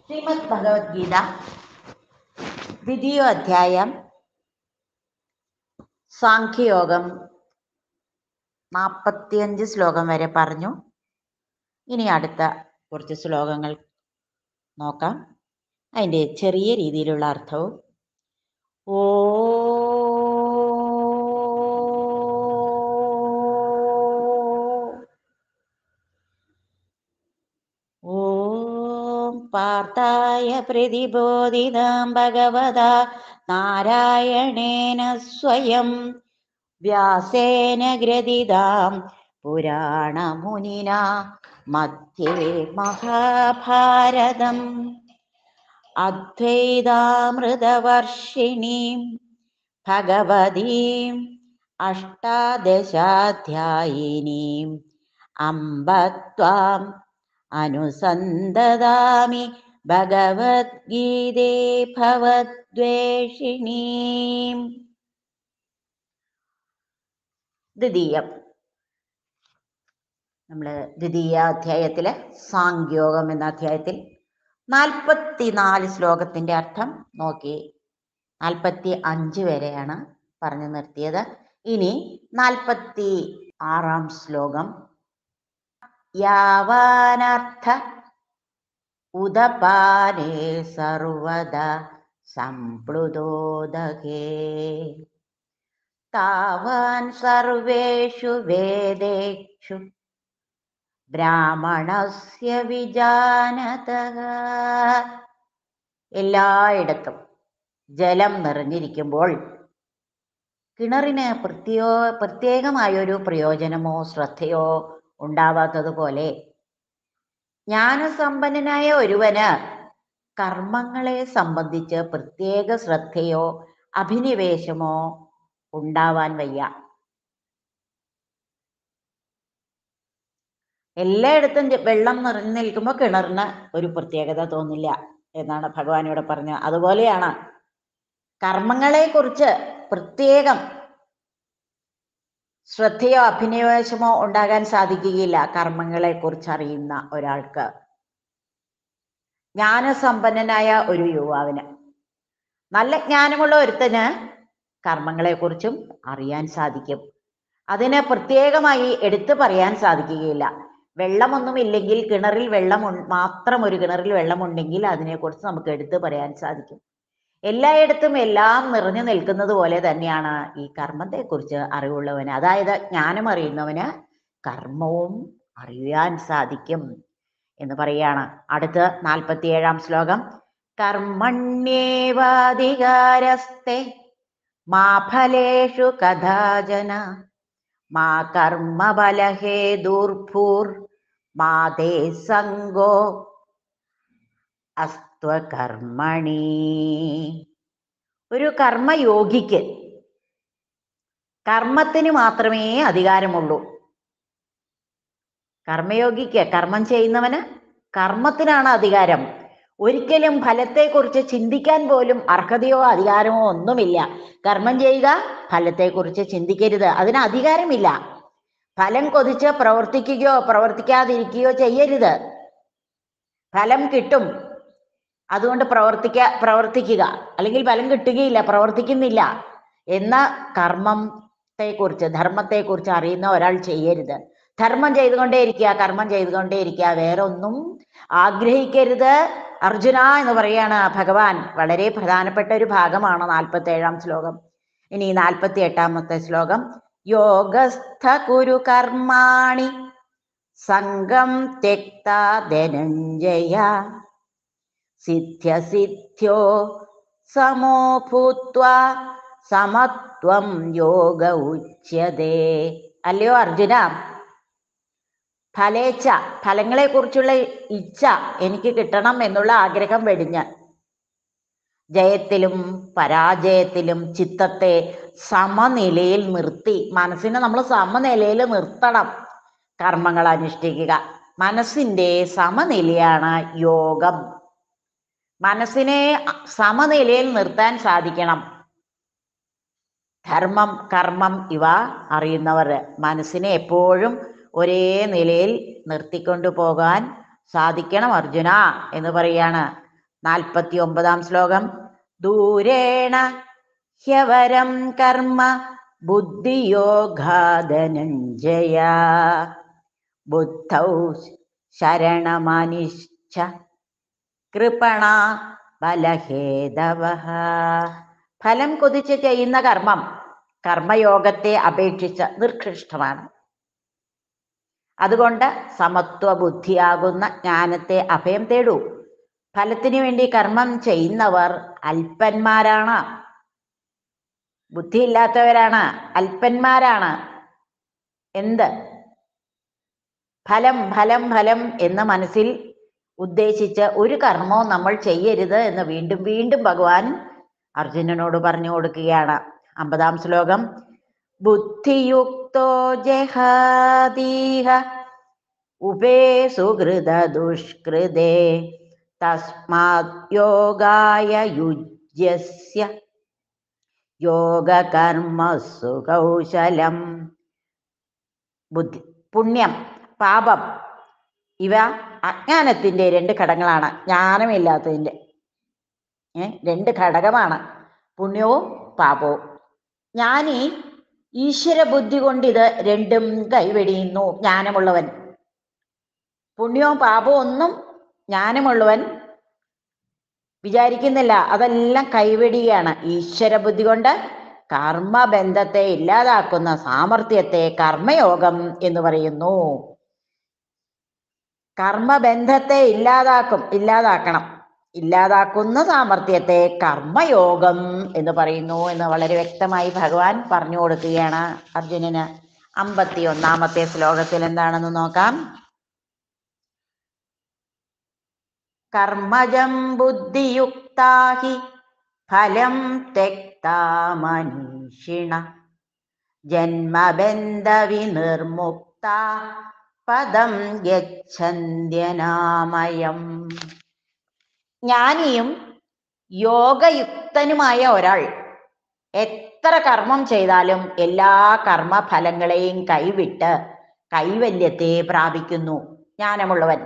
ശ്രീമദ് ഭഗവത്ഗീത ദ്വിതീയോധ്യായം സാഖ്യയോഗം നാൽപ്പത്തിയഞ്ച് ശ്ലോകം വരെ പറഞ്ഞു ഇനി അടുത്ത കുറച്ച് ശ്ലോകങ്ങൾ നോക്കാം അതിൻ്റെ ചെറിയ രീതിയിലുള്ള അർത്ഥവും ഓ ഓം പാർത്ഥായ പ്രതിബോധിതാം ഭഗവതാ നാരായണേന സ്വയം വ്യാസേന ഗ്രഥിതാം പുരാണമുനിന മധ്യേ മഹാഭാരതം അദ്വൈതാമൃതവർഷിണീം ഭഗവതീം അഷ്ടാദശാധ്യായിനീം അമ്പത്വാം അനുസന്തതാമി ഭഗവത്ഗീതേ ഭവദ്വേഷിണീം ദ്വിതീയം നമ്മൾ ദ്വിതീയ അധ്യായത്തിലെ സാങ്യോഗം എന്ന അധ്യായത്തിൽ നാൽപ്പത്തിനാല് ശ്ലോകത്തിന്റെ അർത്ഥം നോക്കി നാൽപ്പത്തി അഞ്ച് വരെയാണ് പറഞ്ഞു നിർത്തിയത് ഇനി നാൽപ്പത്തി ആറാം ശ്ലോകം യാവാനർത്ഥ ഉദപാനേ സർവദ സംപ്ലുതോദകേ താവാൻ സർവേഷു വേദേഷു ബ്രാഹ്മണസ്യ വിജാനതഃ എല്ലായിടത്തും ജലം നിറഞ്ഞിരിക്കുമ്പോൾ കിണറിന് പ്രത്യോ പ്രത്യേകമായൊരു പ്രയോജനമോ ശ്രദ്ധയോ ഉണ്ടാവാത്തതുപോലെ ജ്ഞാനസമ്പന്നനായ ഒരുവന് കർമ്മങ്ങളെ സംബന്ധിച്ച് പ്രത്യേക ശ്രദ്ധയോ അഭിനിവേശമോ ഉണ്ടാവാൻ വയ്യ എല്ലായിടത്തും ജ- വെള്ളം നിറഞ്ഞു നിൽക്കുമ്പോൾ കിണറിന് ഒരു പ്രത്യേകത തോന്നില്ല എന്നാണ് ഭഗവാൻ ഇവിടെ പറഞ്ഞത് അതുപോലെയാണ് കർമ്മങ്ങളെ കുറിച്ച് പ്രത്യേകം ശ്രദ്ധയോ അഭിനിവേശമോ ഉണ്ടാകാൻ സാധിക്കുകയില്ല കർമ്മങ്ങളെ കുറിച്ച് അറിയുന്ന ഒരാൾക്ക് ജ്ഞാനസമ്പന്നനായ ഒരു യുവാവിന് നല്ല ജ്ഞാനമുള്ള ഒരുത്തന് കർമ്മങ്ങളെക്കുറിച്ചും അറിയാൻ സാധിക്കും അതിന് പ്രത്യേകമായി എടുത്തു പറയാൻ സാധിക്കുകയില്ല വെള്ളമൊന്നുമില്ലെങ്കിൽ കിണറിൽ വെള്ളം ഉൺ- മാത്രം ഒരു കിണറിൽ വെള്ളമുണ്ടെങ്കിൽ അതിനെക്കുറിച്ച് നമുക്ക് എടുത്തു പറയാൻ സാധിക്കും എല്ലായിടത്തും എല്ലാം നിറഞ്ഞു നിൽക്കുന്നത് പോലെ തന്നെയാണ് ഈ കർമ്മത്തെക്കുറിച്ച് അറിവുള്ളവന് അതായത് ജ്ഞാനം അറിയുന്നവന് കർമ്മവും അറിയാൻ സാധിക്കും എന്ന് പറയാണ് അടുത്ത് നാൽപ്പത്തിയേഴാം ശ്ലോകം കർമ്മണ്യേവാധികാരസ്തെ മാ ഫലേഷു കഥാജന മാ കർമ്മബലഹേതുർഭൂർ മാ തേ സംഗോ അസ്ത്വകർമ്മണി ഒരു കർമ്മയോഗിക്ക് കർമ്മത്തിന് മാത്രമേ അധികാരമുള്ളൂ കർമ്മയോഗിക്ക് കർമ്മം ചെയ്യുന്നവന് കർമ്മത്തിനാണ് അധികാരം ഒരിക്കലും ഫലത്തെക്കുറിച്ച് ചിന്തിക്കാൻ പോലും അർഹതയോ അധികാരമോ ഒന്നുമില്ല കർമ്മം ചെയ്യുക ഫലത്തെക്കുറിച്ച് ചിന്തിക്കരുത് അതിന് അധികാരമില്ല ഫലം കൊതിച്ച് പ്രവർത്തിക്കുകയോ പ്രവർത്തിക്കാതിരിക്കുകയോ ചെയ്യരുത് ഫലം കിട്ടും അതുകൊണ്ട് പ്രവർത്തിക്ക പ്രവർത്തിക്കുക അല്ലെങ്കിൽ ഫലം കിട്ടുകയില്ല പ്രവർത്തിക്കുന്നില്ല എന്ന കർമ്മത്തെക്കുറിച്ച് ധർമ്മത്തെക്കുറിച്ച് അറിയുന്ന ഒരാൾ ചെയ്യരുത് ധർമ്മം ചെയ്തുകൊണ്ടേയിരിക്കുക കർമ്മം ചെയ്തുകൊണ്ടേയിരിക്കുക വേറെ ഒന്നും ആഗ്രഹിക്കരുത് അർജുന എന്ന് പറയാണ് ഭഗവാൻ വളരെ പ്രധാനപ്പെട്ട ഒരു ഭാഗമാണ് നാൽപ്പത്തി ഏഴാം ശ്ലോകം ഇനി നാൽപ്പത്തി എട്ടാമത്തെ ശ്ലോകം യോഗസ്ഥ കുരു കർമാണി സംഘം തെക്ത ധനഞ്ജയ സിദ്ധ്യസിദ്ധ്യോ സമോ ഭൂത്വാ സമത്വം യോഗ ഉച്യതേ അല്ലയോ അർജുന ഫലേച്ഛ ഫലങ്ങളെ കുറിച്ചുള്ള ഇച്ഛ എനിക്ക് കിട്ടണം എന്നുള്ള ആഗ്രഹം വെടിഞ്ഞ് ജയത്തിലും പരാജയത്തിലും ചിത്തത്തെ സമനിലയിൽ നിർത്തി മനസ്സിനെ നമ്മൾ സമനിലയിൽ നിർത്തണം കർമ്മങ്ങൾ അനുഷ്ഠിക്കുക മനസ്സിന്റെ സമനിലയാണ് യോഗം മനസ്സിനെ സമനിലയിൽ നിർത്താൻ സാധിക്കണം ധർമ്മം കർമ്മം ഇവ അറിയുന്നവർ മനസ്സിനെ എപ്പോഴും ഒരേ നിലയിൽ നിർത്തിക്കൊണ്ടു പോകാൻ സാധിക്കണം അർജുന എന്ന് പറയാണ് നാൽപ്പത്തി ഒമ്പതാം ശ്ലോകം ദൂരേണ ഹ്യവരം കർമ്മ ബുദ്ധിയോഗാധനഞ്ജയ ബുദ്ധൗ ശരണമനിശ്ച കൃപണ ബലഹേതവ ഫലം കൊതിച്ച് ചെയ്യുന്ന കർമ്മം കർമ്മയോഗത്തെ അപേക്ഷിച്ച് നിർകൃഷ്ടമാണ് അതുകൊണ്ട് സമത്വ ബുദ്ധിയാകുന്ന ജ്ഞാനത്തെ അഭയം തേടൂ ഫലത്തിനു വേണ്ടി കർമ്മം ചെയ്യുന്നവർ അല്പന്മാരാണ് ബുദ്ധിയില്ലാത്തവരാണ് അല്പന്മാരാണ് എന്ത് ഫലം ഫലം ഫലം എന്ന് മനസ്സിൽ ഉദ്ദേശിച്ച് ഒരു കർമ്മവും നമ്മൾ ചെയ്യരുത് എന്ന് വീണ്ടും വീണ്ടും ഭഗവാൻ അർജുനനോട് പറഞ്ഞു കൊടുക്കുകയാണ് അമ്പതാം ശ്ലോകം ബുദ്ധിയുക്തോ ജഹാദീഹ ഉപേ സുഹൃത ദുഷ്കൃതേ തസ്മാത് യോഗായ യുജ്യസ്യ യോഗകർമ്മസു കൗശലം ബുദ്ധി പുണ്യം പാപം ഇവ അജ്ഞാനത്തിന്റെ രണ്ട് ഘടകങ്ങളാണ് ജ്ഞാനമില്ലാത്തതിൻ്റെ ഏ രണ്ട് ഘടകമാണ് പുണ്യവും പാപവും ജ്ഞാനി ഈശ്വര ബുദ്ധി കൊണ്ട് ഇത് രണ്ടും കൈവെടിയുന്നു ജ്ഞാനമുള്ളവൻ പുണ്യവും പാപവും ഒന്നും ജ്ഞാനമുള്ളവൻ വിചാരിക്കുന്നില്ല അതെല്ലാം കൈവെടിയാണ് ഈശ്വര ബുദ്ധി കൊണ്ട് കർമ്മബന്ധത്തെ ഇല്ലാതാക്കുന്ന സാമർഥ്യത്തെ കർമ്മയോഗം എന്ന് പറയുന്നു കർമ്മബന്ധത്തെ ഇല്ലാതാക്കും ഇല്ലാതാക്കണം ഇല്ലാതാക്കുന്ന സാമർഥ്യത്തെ കർമ്മയോഗം എന്ന് പറയുന്നു എന്ന് വളരെ വ്യക്തമായി ഭഗവാൻ പറഞ്ഞു കൊടുക്കുകയാണ് അർജുനന് അമ്പത്തി ഒന്നാമത്തെ ശ്ലോകത്തിൽ എന്താണെന്ന് നോക്കാം കർമ്മജം ബുദ്ധിയുക്താഹി ഫലം തെക്താ മനീഷിണ ജന്മബന്ധവിനിർമുക്ത പദം ഗച്ഛന്ത്യനാമയം ജ്ഞാനിയും യോഗയുക്തനുമായ ഒരാൾ എത്ര കർമ്മം ചെയ്താലും എല്ലാ കർമ്മഫലങ്ങളെയും കൈവിട്ട് കൈവല്യത്തെ പ്രാപിക്കുന്നു ജ്ഞാനമുള്ളവൻ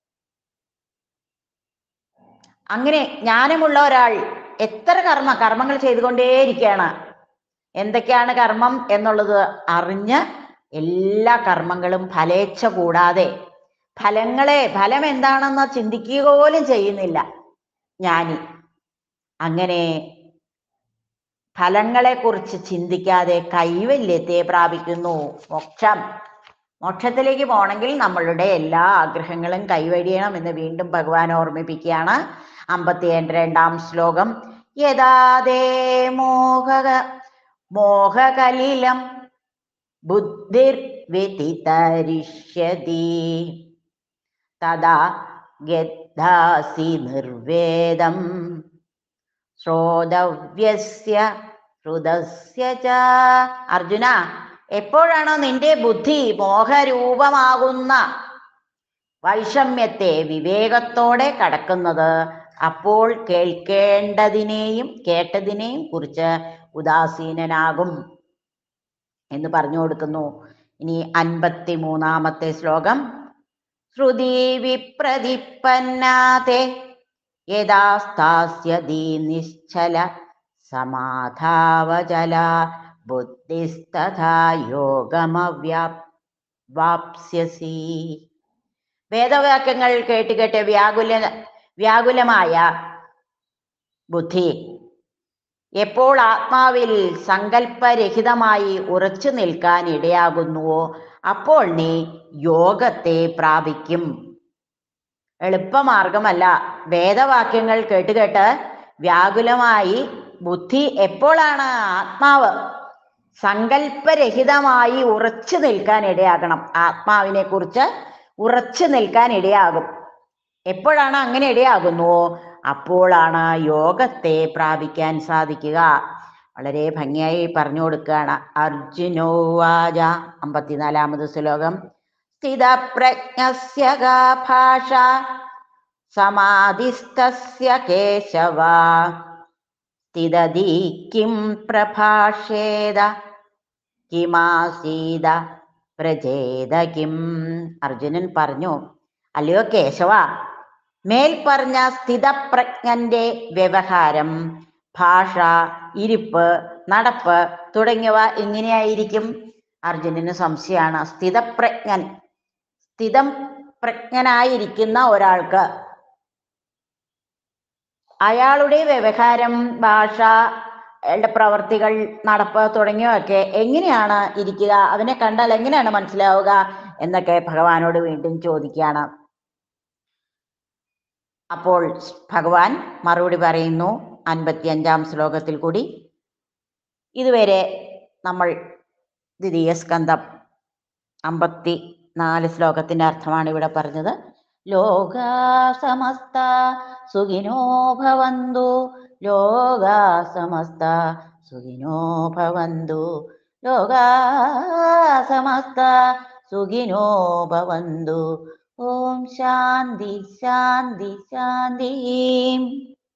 അങ്ങനെ ജ്ഞാനമുള്ള ഒരാൾ എത്ര കർമ്മ കർമ്മങ്ങൾ ചെയ്തുകൊണ്ടേയിരിക്കുകയാണ് എന്തൊക്കെയാണ് കർമ്മം എന്നുള്ളത് അറിഞ്ഞ് എല്ലാ കർമ്മങ്ങളും ഫലേച്ഛ കൂടാതെ ഫലങ്ങളെ ഫലം എന്താണെന്ന് ചിന്തിക്കുക പോലും ചെയ്യുന്നില്ല ജ്ഞാനി അങ്ങനെ ഫലങ്ങളെ കുറിച്ച് ചിന്തിക്കാതെ കൈവല്യത്തെ പ്രാപിക്കുന്നു മോക്ഷം മോക്ഷത്തിലേക്ക് പോകണമെങ്കിൽ നമ്മളുടെ എല്ലാ ആഗ്രഹങ്ങളും കൈവഴിയണം എന്ന് വീണ്ടും ഭഗവാൻ ഓർമ്മിപ്പിക്കുകയാണ് അമ്പത്തി രണ്ടാം ശ്ലോകം യഥാതേ മോഹ മോഹകലിലം ബുദ്ധിർവ്യതിതരിഷ്യതി തഥാ ഗദ്ധാസി നിർവേദം ശ്രോതവ്യസ്യ ഹൃദസ്യ ച അർജുന എപ്പോഴാണോ നിന്റെ ബുദ്ധി മോഹരൂപമാകുന്ന വൈഷമ്യത്തെ വിവേകത്തോടെ കടക്കുന്നത് അപ്പോൾ കേൾക്കേണ്ടതിനെയും കേട്ടതിനെയും കുറിച്ച് ഉദാസീനനാകും എന്ന് പറഞ്ഞു കൊടുക്കുന്നു ഇനി അൻപത്തി മൂന്നാമത്തെ ശ്ലോകം ശ്രുതി വിപ്രതിപ്പന്നാതെ യഥാ സ്ഥാസ്യതി നിശ്ചല സമാധാവചല ബുദ്ധിസ്തഥാ യോഗമവ്യാപ് വാപ്സ്യസി വേദവാക്യങ്ങൾ കേട്ട് കേട്ട് വ്യാകുല വ്യാകുലമായ ബുദ്ധി എപ്പോൾ ആത്മാവിൽ സങ്കല്പരഹിതമായി ഉറച്ചു നിൽക്കാൻ ഇടയാകുന്നുവോ അപ്പോൾ നീ യോഗത്തെ പ്രാപിക്കും എളുപ്പമാർഗമല്ല വേദവാക്യങ്ങൾ കേട്ട് കേട്ട് വ്യാകുലമായി ബുദ്ധി എപ്പോഴാണ് ആത്മാവ് സങ്കല്പരഹിതമായി ഉറച്ചു നിൽക്കാൻ ഇടയാകണം ആത്മാവിനെ കുറിച്ച് ഉറച്ചു നിൽക്കാൻ ഇടയാകും എപ്പോഴാണ് അങ്ങനെ ഇടയാകുന്നുവോ അപ്പോഴാണ് യോഗത്തെ പ്രാപിക്കാൻ സാധിക്കുക വളരെ ഭംഗിയായി പറഞ്ഞു കൊടുക്കുകയാണ് അർജുനോവാച അമ്പത്തിനാലാമത് ശ്ലോകം സ്ഥിതപ്രജ്ഞസ്യ കാ ഭാഷ സമാധിസ്ഥസ്യ കേശവ സ്ഥിതതി കിം പ്രഭാഷേത കിമാസീത പ്രചേത കിം അർജുനൻ പറഞ്ഞു അല്ലയോ കേശവ മേൽപ്പറഞ്ഞ സ്ഥിതപ്രജ്ഞന്റെ വ്യവഹാരം ഭാഷ ഇരിപ്പ് നടപ്പ് തുടങ്ങിയവ എങ്ങനെയായിരിക്കും അർജുനന് സംശയമാണ് സ്ഥിതപ്രജ്ഞൻ സ്ഥിതം പ്രജ്ഞനായിരിക്കുന്ന ഒരാൾക്ക് അയാളുടെ വ്യവഹാരം ഭാഷ അയാളുടെ പ്രവർത്തികൾ നടപ്പ് തുടങ്ങിയവയൊക്കെ എങ്ങനെയാണ് ഇരിക്കുക അവനെ കണ്ടാൽ എങ്ങനെയാണ് മനസ്സിലാവുക എന്നൊക്കെ ഭഗവാനോട് വീണ്ടും ചോദിക്കുകയാണ് അപ്പോൾ ഭഗവാൻ മറുപടി പറയുന്നു അൻപത്തി അഞ്ചാം ശ്ലോകത്തിൽ കൂടി ഇതുവരെ നമ്മൾ ദ്വിതീയ സ്കന്ധം അമ്പത്തി നാല് ശ്ലോകത്തിന്റെ അർത്ഥമാണ് ഇവിടെ പറഞ്ഞത് ലോകാ സമസ്ത സുഖിനോ ഭവന്തു ലോകാ സമസ്ത സുഖിനോ ഭവന്തു ലോകാ സമസ്ത സുഖിനോ ഭവന്തു ഓം ശാന്തി ശാന്തി ശാന്തി